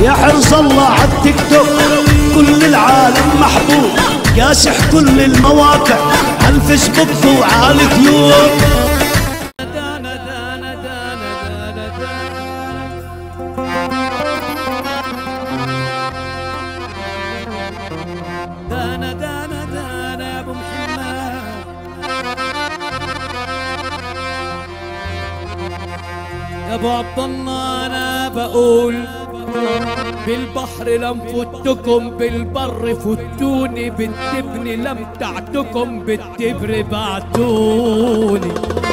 يا حرص الله عالتيك توك كل العالم محبوب كاسح كل المواقع عالفيسبوك وعالى اليوتيوب دانا دانا دانا دانا دانا دانا دانا يا ابو محمد يا ابو عبد الله انا بقول بالبحر لم فتكم بالبر فتوني بالتبن لم تعتكم بالتبر بعتوني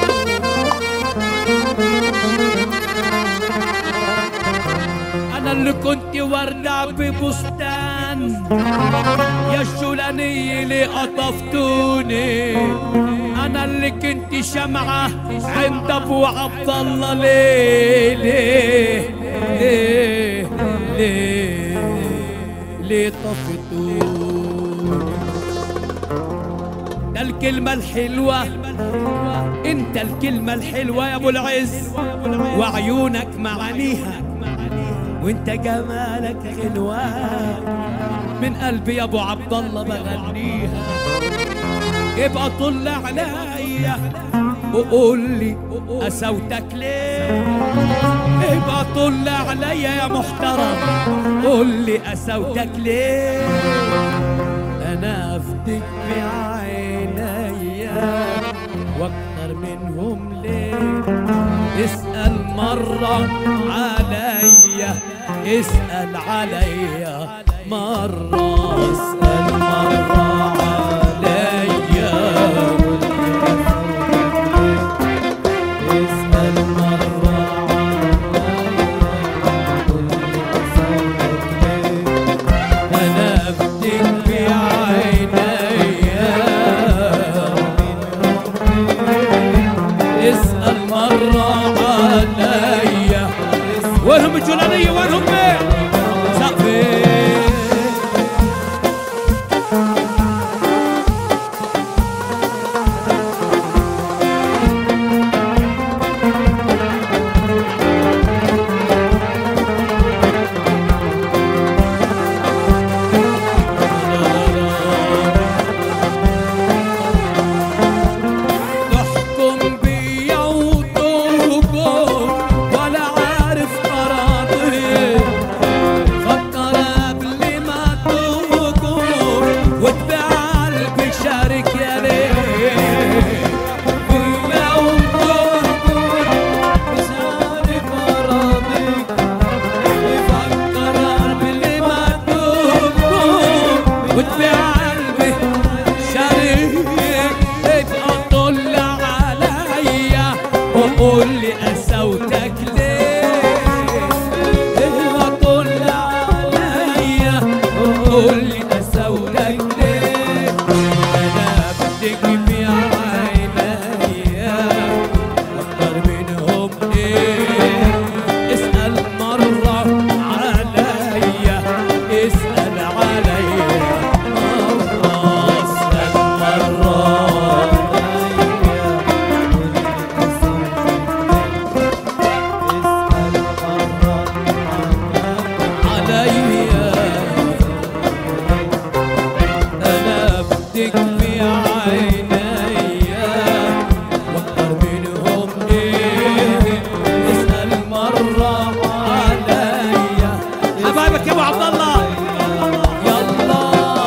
انا اللي كنت وردة ببستان يا الشولاني اللي قطفتوني انا اللي كنت شمعة عند ابو عبد الله ليه ليه ليه ليه ليه طفتوني ده الكلمة الحلوة انت الكلمة الحلوة يا ابو العز وعيونك معانيها وانت جمالك حلوة من قلبي يا ابو عبد الله بغنيها يبقى طل عليا وقول لي قسوتك ليه يبقى طل عليا يا محترم قول لي قسوتك ليه انا افدك بعينيا واكتر منهم ليه اسأل مرة عليا اسأل عليا مرة اسأل مرة عليا اسأل مرة أنا أفتك بعينيا اسأل مرة عليا وينهم الجولانية وينهم بيه سقفي تحكم بيا وتهجم ولا عارف أراضي فكر قبل ما تهجم واتبع قلبي شارك يا ليه بيا وتهجم مش عارف أراضيك فكر قبل ما تهجم واتبع قلبي شارك ابقى طل عليا وقول لي قسوتك ليه ابقى طل عليا وقول لي قسوتك ليه انا بدك بعينيا اكتر منهم ايه اسأل مرة عليا اسأل عليا مرة اسأل مرة عليا انا بدك بعينيا واكتر منهم ايه اسال مره عليا حبايبك يا ابو عبد الله يلا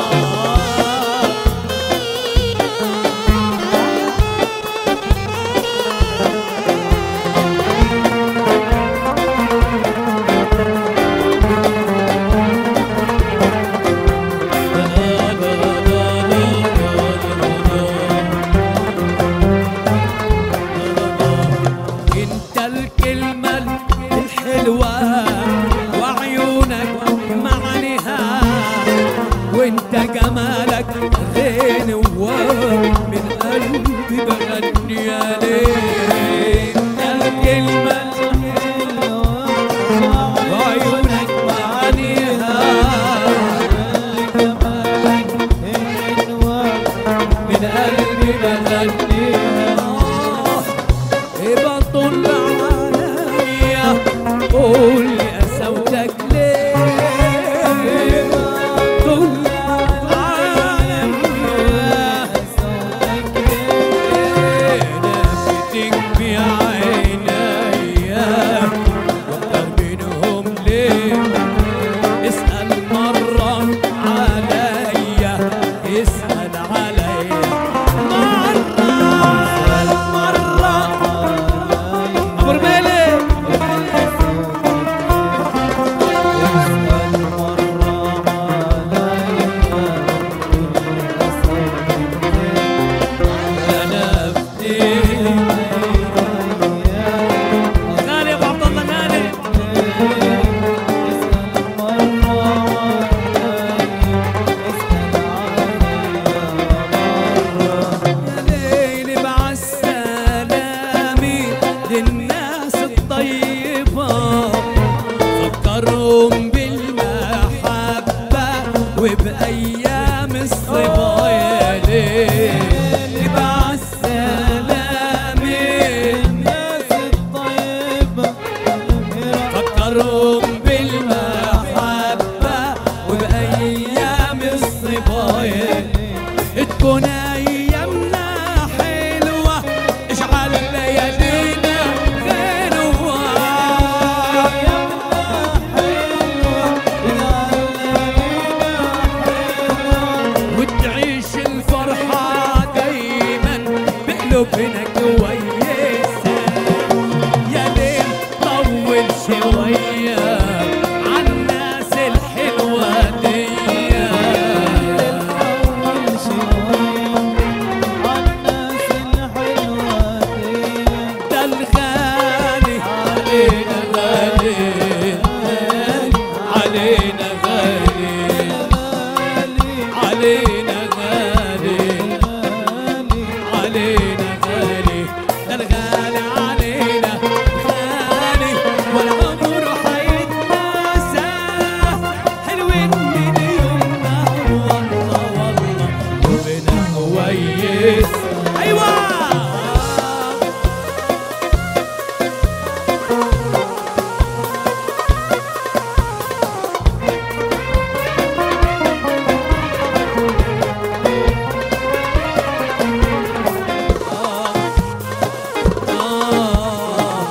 انت الكلمة الحلوة وعيونك معانيها اسأل مرة عليا اسأل عليا مرة مرة أبو رميلي أنا بدي غالي أبو عبد الله غالي يا ليلي مع السلامي للناس الطيبة فكرهم بالمحبة وبأيام الصبا يا ليلي مع السلامي فكرهم بالمحبة وبأيام الصبايا تكون أيامنا حلوة اجعل ليالينا غنوة وتعيش الفرحة دايما بقلوبنا كويسة يا ليل طول شوية عالناس الحلوة دي ده الغالي علينا غالي علينا غالي علينا غالي علينا غالي ده الغالي علينا غالي والعمر حيتناسى حلوين من يومنا والله والله قلبنا كويس ايوه آه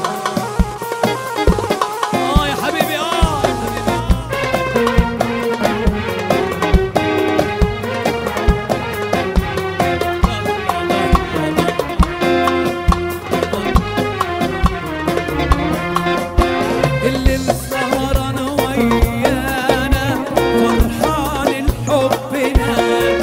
آه يا حبيبي آه يا حبيبي اللي سهران ويانا فرحان لحبنا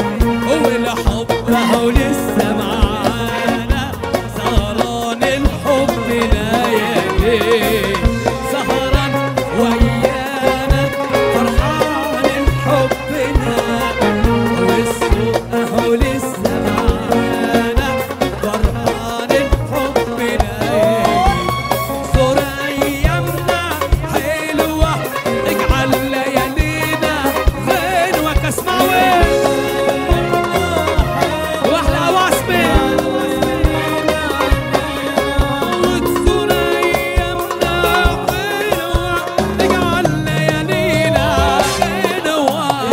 والحب لسه معانا سهران لحبنا يا ليل سهران ويانا فرحان لحبنا والسوق اهو لسه معانا فرحان لحبنا يا ليل صور ايامنا حلوه اجعل ليالينا غنوه كاسماوي واحلى واسمي وتصور ايامنا حلوه اجعل ليالينا غنوه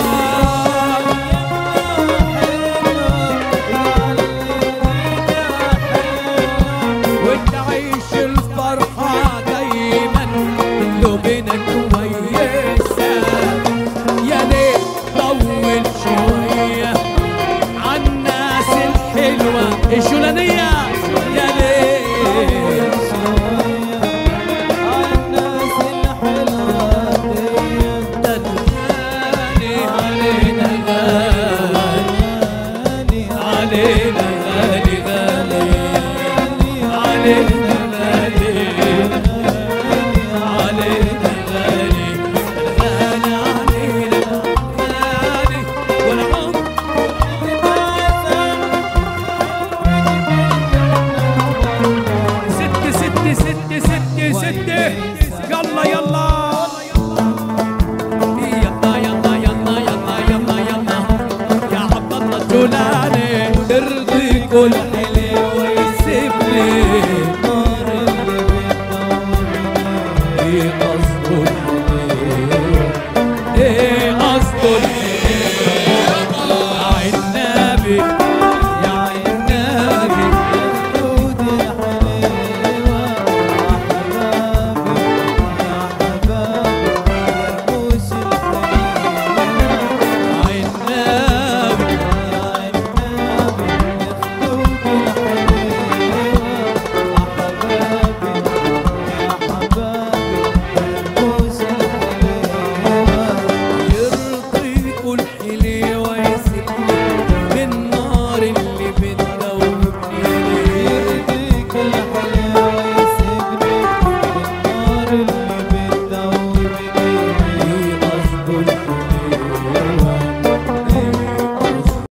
وتعيش الفرحة دايما قلوبنا كويسة يا ليل طول شوية عالناس الحلوة الشولانية يا ليل ده الغالي علينا غالي علينا غالي غالي علينا غالي علينا غالي غالي علينا غالي والعمر ست ست ست ست ست يلا يلا يلا يلا يلا يلا يلا يلا يا عبد الله الجولاني ارضي كل